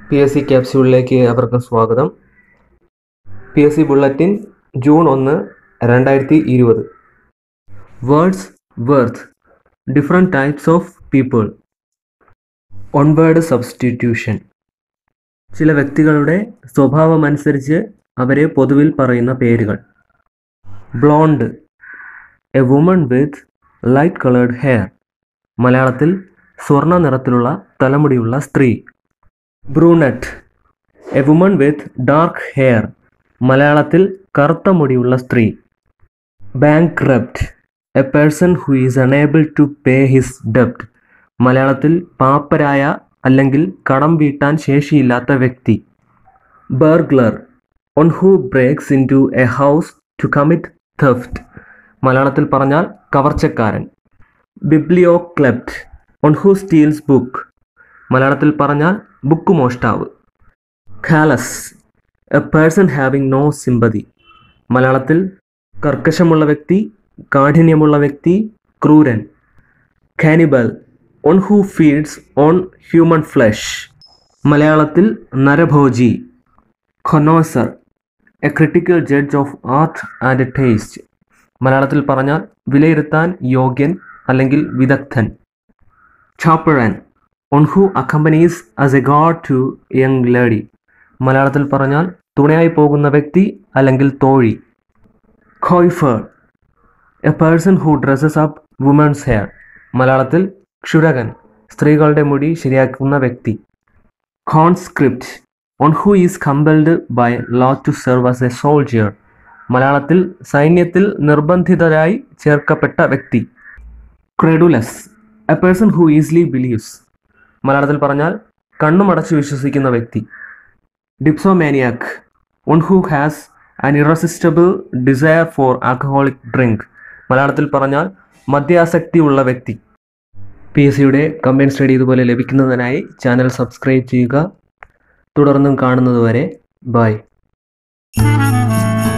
P S C ക്യാപ്സ്യൂളിലേക്ക് അവർക്കും സ്വാഗതം P S C bulletin June ഒന്ന് രണ്ടായിരത്തി ഇരുപത് words worth different types of people one word substitution ചില വ്യക്തികളുടെ സ്വഭാവമനുസരിച്ച് അവരെ പൊതുവിൽ പറയുന്ന പേരുകൾ blonde a woman with light coloured hair മലയാളത്തിൽ സ്വർണ്ണ നിറത്തിലുള്ള തലമുടിയുള്ള സ്ത്രീ brunette a woman with dark hair മലയാളത്തിൽ കറുത്ത മുടിയുള്ള സ്ത്രീ bankrupt a person who is unable to pay his ഡെപ്റ്റ് മലയാളത്തിൽ പാപ്പരായ അല്ലെങ്കിൽ കടം വീട്ടാൻ ശേഷിയില്ലാത്ത വ്യക്തി burglar one who breaks into a house to commit theft മലയാളത്തിൽ പറഞ്ഞാൽ കവർച്ചക്കാരൻ biblioklept one who steals book മലയാളത്തിൽ പറഞ്ഞാൽ ബുക്ക് മോഷ്ടാവ് callous a person having no sympathy മലയാളത്തിൽ കർക്കശമുള്ള വ്യക്തി കാഠിന്യമുള്ള വ്യക്തി ക്രൂരൻ cannibal one who feeds on human flesh മലയാളത്തിൽ നരഭോജി connoisseur a critical judge of art and taste മലയാളത്തിൽ പറഞ്ഞാൽ വിലയിരുത്താൻ യോഗ്യൻ അല്ലെങ്കിൽ വിദഗ്ധൻ chaperone one who accompanies as a guard to young lady മലയാളത്തിൽ പറഞ്ഞാൽ തുണയായി പോകുന്ന വ്യക്തി അല്ലെങ്കിൽ തോഴി coiffeur a person who dresses up women's hair മലയാളത്തിൽ ക്ഷുരകൻ സ്ത്രീകളുടെ മുടി ശരിയാക്കുന്ന വ്യക്തി conscript one who is compelled by law to serve as a soldier മലയാളത്തിൽ സൈന്യത്തിൽ നിർബന്ധിതരായി ചേർക്കപ്പെട്ട വ്യക്തി credulous a person who easily believes മലയാളത്തിൽ പറഞ്ഞാൽ കണ്ണുമടച്ച് വിശ്വസിക്കുന്ന വ്യക്തി dipsomaniac one who has an irresistible desire for alcoholic drink മലയാളത്തിൽ പറഞ്ഞാൽ മദ്യാസക്തി ഉള്ള വ്യക്തി പി എസ് സിയുടെ കമ്പൈൻ സ്റ്റഡി ഇതുപോലെ ലഭിക്കുന്നതിനായി ചാനൽ സബ്സ്ക്രൈബ് ചെയ്യുക തുടർന്നും കാണുന്നതുവരെ ബൈ